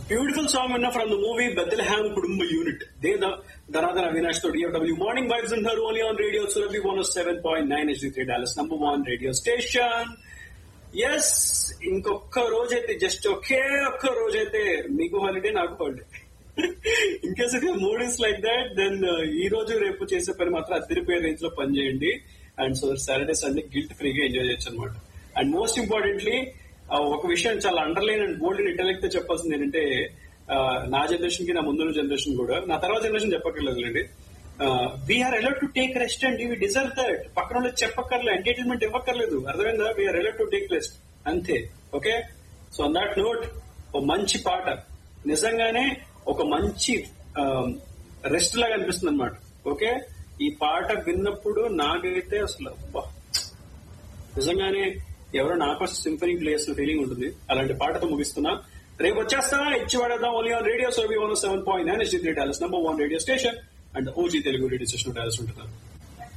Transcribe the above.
beautiful song విన్నా from the movie Bethlehem కుటుంబ unit దే ధనాధన అవినాష్ తో డిఎఫ్డబ్ల్యూ మార్నింగ్ వైబ్స్ ఉన్నారు only on radio Surabhi one seven point nine S three Dallas number one radio station S ఇంకొక రోజైతే just ఒకే ఒక్క రోజైతే మీకు హాలిడే నాకు holiday in case if mood is like that then ఈ రోజు రేపు చేసే పని మాత్రం అద్దరిపోయే రేంజ్ లో పని చేయండి and so Saturday Sunday guilt ఫ్రీగా ఎంజాయ్ చేయొచ్చు అనమాట అండ్ మోస్ట్ ఇంపార్టెంట్లీ ఒక విషయం చాలా అండర్లైన్ అండ్ బోల్డ్ ఇంటెలెక్ట్ తో చెప్పాల్సింది ఏంటంటే ఆ, నా జనరేషన్ కి నా ముందున్న జనరేషన్ కూడా నా తర్వాత జనరేషన్ చెప్పక్కర్లేదులేండి we are alert to take rest and we deserve that పక్కన వాళ్ళకి చెప్పక్కర్లేదు ఎంటర్టైన్మెంట్ ఇవ్వక్కర్లేదు అర్థమైందా we are alert to take rest అంతే okay so on that note ఒక మంచి పాట నిజంగానే ఒక మంచి రెస్ట్ లాగా అనిపిస్తుంది అనమాట ఓకే ఈ పాట విన్నప్పుడు నాకైతే అసలు అబ్బా, నిజంగానే ఎవరో నాకు సింఫనీ ప్లే చేసిన ఫీలింగ్ ఉంటుంది అలాంటి పాటతో ముగిస్తున్నా రేపు వచ్చేస్తా ఇచ్చి పడేద్దాం ఓన్లీ ఆన్ రేడియో సోబీ one seven point nine three Dallas number one radio station and O G Telugu radio station Dallas ఉంటున్నాను